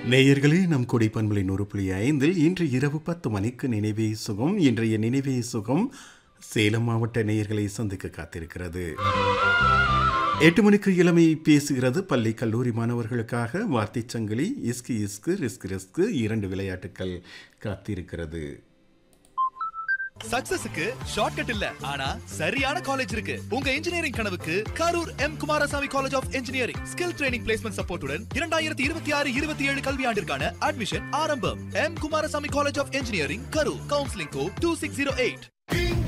நேயர்களே நம் கொடை பண்பலை நூறு புள்ளி ஐந்தில் இன்று இரவு பத்து மணிக்கு நினைவே சுகம் இன்றைய நினைவே சுகம் சேலம் மாவட்ட நேயர்களை சந்திக்க காத்திருக்கிறது எட்டு மணிக்கு இளமை பேசுகிறது பள்ளி கல்லூரி மாணவர்களுக்காக வார்த்தை சங்கிலி இஸ்கு இஸ்கு ரிஸ்க் ரிஸ்க் இரண்டு விளையாட்டுக்கள் காத்திருக்கிறது சக்சஸுக்கு ஷார்ட்கட் இல்ல ஆனா சரியான காலேஜ் இருக்கு உங்க இன்ஜினியரிங் கனவுக்கு Karur M Kumarasamy college of engineering skill training placement சப்போர்ட்டுடன் இரண்டாயிரத்தி இருபத்தி ஆறு இருபத்தி ஏழு கல்வியாண்டிற்கான அட்மிஷன் ஆரம்பம் M Kumarasamy college of engineering Karur counselling code two six zero eight